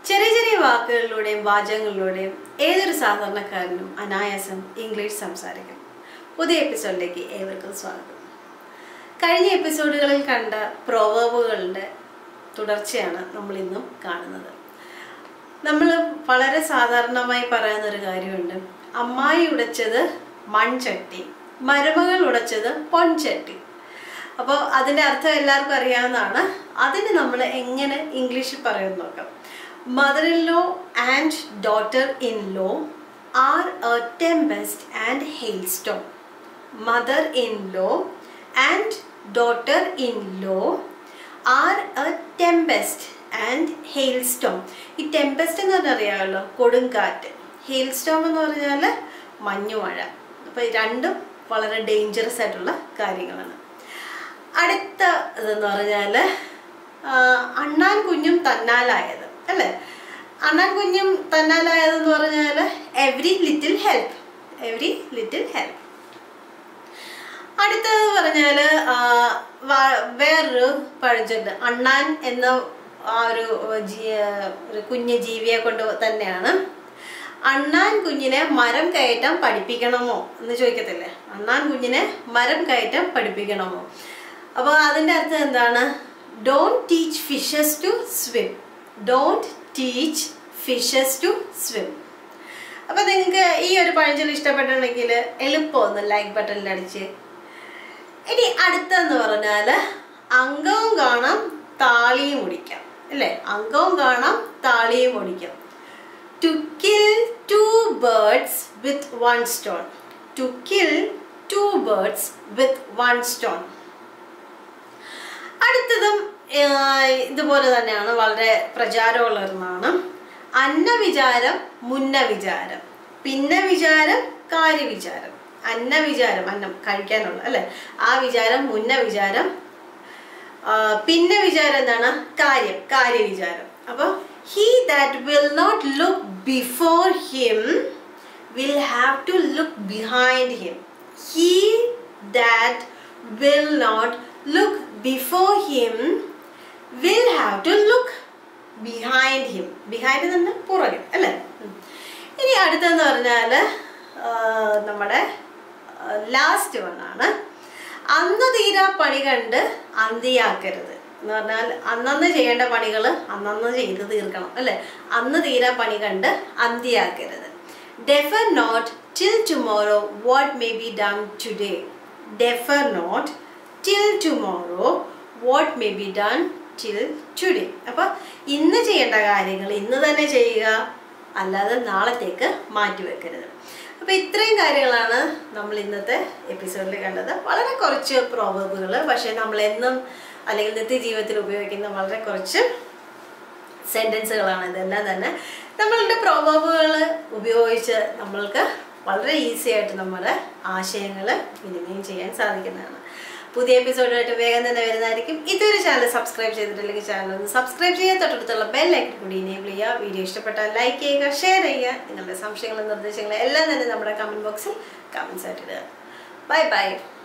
ചെറിയ ചെറിയ വാക്കുകളിലൂടെയും വാചകങ്ങളിലൂടെയും ഏതൊരു സാധാരണക്കാരനും അനായാസം ഇംഗ്ലീഷ് സംസാരിക്കും പുതിയ എപ്പിസോഡിലേക്ക് ഏവർക്കും സ്വാഗതം കഴിഞ്ഞ എപ്പിസോഡുകളിൽ കണ്ട പ്രോവേബുകളുടെ തുടർച്ചയാണ് നമ്മൾ ഇന്നും കാണുന്നത് നമ്മൾ വളരെ സാധാരണമായി പറയുന്ന ഒരു കാര്യമുണ്ട് അമ്മായി ഉടച്ചത് മൺചട്ടി മരുമകൾ ഉടച്ചത് പൊൻചട്ടി അപ്പോൾ അതിൻ്റെ അർത്ഥം എല്ലാവർക്കും അറിയാവുന്നതാണ് അതിന് നമ്മൾ എങ്ങനെ ഇംഗ്ലീഷിൽ പറയുമെന്ന് നോക്കാം mother in law and daughter in law are a tempest and hailstone mother in law and daughter in law are a tempest and hailstorm ഈ ടെമ്പസ്റ്റ് എന്ന് പറഞ്ഞാൽ അറിയാമല്ലോ കൊടുങ്കാറ്റ് ഹെയിൽ സ്റ്റോം എന്ന് പറഞ്ഞാൽ മഞ്ഞുമഴ അപ്പോൾ ഈ രണ്ടും വളരെ ഡേഞ്ചറസ് ആയിട്ടുള്ള കാര്യങ്ങളാണ് അടുത്ത ഇതെന്ന് പറഞ്ഞാൽ അണ്ണാൻ കുഞ്ഞും തന്നാലായത് അല്ലേ അണ്ണാൻ കുഞ്ഞും തന്നാലായതെന്ന് പറഞ്ഞാൽ every little help every little help അടുത്തത് പറഞ്ഞാൽ വേറൊരു പഴഞ്ചൊല്ല് അണ്ണാൻ എന്ന ആ ഒരു ജീ ഒരു കുഞ്ഞ് ജീവിയെ കൊണ്ട് തന്നെയാണ് അണ്ണാൻ കുഞ്ഞിനെ മരം കയറ്റം പഠിപ്പിക്കണമോ എന്ന് ചോദിക്കത്തില്ലേ അണ്ണാൻ കുഞ്ഞിനെ മരം കയറ്റം പഠിപ്പിക്കണമോ അപ്പോൾ അതിൻ്റെ അർത്ഥം എന്താണ് don't teach fishes to swim don't teach fishes to swim അപ്പോൾ നിങ്ങൾക്ക് ഈ ഒരു പഴഞ്ചൊല്ലി ഇഷ്ടപ്പെട്ടിട്ടുണ്ടെങ്കിൽ എളുപ്പം ഒന്ന് ലൈക്ക് ബട്ടണിൽ അടിച്ച് ഇനി അടുത്തെന്ന് പറഞ്ഞാൽ അംഗവും കാണാം താളിയും മുടിക്കാം അല്ലേ അംഗവും കാണാം താളിയും മുടിക്കാം to kill two birds with one stone to kill two birds with one stone അടുത്തതും ഇതുപോലെ തന്നെയാണ് വളരെ പ്രചാരമുള്ള ഒന്നാണ് അന്ന വിചാരം മുന്ന വിചാരം പിന്നെ വിചാരം കാര്യവിചാരം അന്ന വിചാരം അന്നം കഴിക്കാനുള്ള അല്ലെ ആ വിചാരം മുന്ന വിചാരം പിന്നെ വിചാരം എന്താണ് കാര്യം കാര്യവിചാരം അപ്പോൾ he that will not look before him will have to look behind him he that will not look before him will have to look behind him behind തന്നെ പുറകെ അല്ലേ ഇനി അടുത്തെന്ന് പറഞ്ഞാൽ നമ്മുടെ ലാസ്റ്റ് വണ്ണാണ് അന്ന് തീരാ പണി കണ്ട് അന്തിയാക്കരുത് എന്ന് പറഞ്ഞാൽ അന്നന്ന് ചെയ്യേണ്ട പണികൾ അന്നന്ന് ചെയ്ത് തീർക്കണം അല്ലേ അന്ന് തീരാ പണി കണ്ട് അന്തിയാക്കരുത് defer not till tomorrow what may be done today defer not till tomorrow what may be done till today അപ്പോൾ ഇന്ന് ചെയ്യേണ്ട കാര്യങ്ങൾ ഇന്ന് തന്നെ ചെയ്യുക അല്ലാതെ നാളത്തേക്ക് മാറ്റി വെക്കരുത് അപ്പോൾ ഇത്രയും കാര്യങ്ങളാണ് നമ്മൾ ഇന്നത്തെ എപ്പിസോഡിൽ കണ്ടത് വളരെ കുറച്ച് പ്രോബബുകൾ പക്ഷേ നമ്മൾ എന്നും അല്ലെങ്കിൽ നിത്യജീവിതത്തിൽ ഉപയോഗിക്കുന്ന വളരെ കുറച്ച് സെൻറ്റൻസുകളാണ് ഇതെല്ലാം തന്നെ നമ്മളുടെ പ്രോബബുകൾ ഉപയോഗിച്ച് നമ്മൾക്ക് വളരെ ഈസി ആയിട്ട് നമ്മുടെ ആശയങ്ങൾ വിനിമയം ചെയ്യാൻ സാധിക്കുന്നതാണ് പുതിയ എപ്പിസോഡുമായിട്ട് വേഗം തന്നെ വരുന്നതായിരിക്കും ഇതൊരു ചാനൽ സബ്സ്ക്രൈബ് ചെയ്തിട്ടില്ലെങ്കിൽ ചാനൽ ഒന്ന് സബ്സ്ക്രൈബ് ചെയ്യുക തൊട്ടടുത്തുള്ള ബെൽ ലൈക്കൻ കൂടി എനേബിൾ ചെയ്യുക വീഡിയോ ഇഷ്ടപ്പെട്ടാൽ ലൈക്ക് ചെയ്യുക ഷെയർ ചെയ്യുക നിങ്ങളുടെ സംശയങ്ങളും നിർദ്ദേശങ്ങളും എല്ലാം തന്നെ നമ്മുടെ കമൻറ്റ് ബോക്സിൽ കമൻസ് ആയിട്ട് ഇടുക ബൈ ബൈ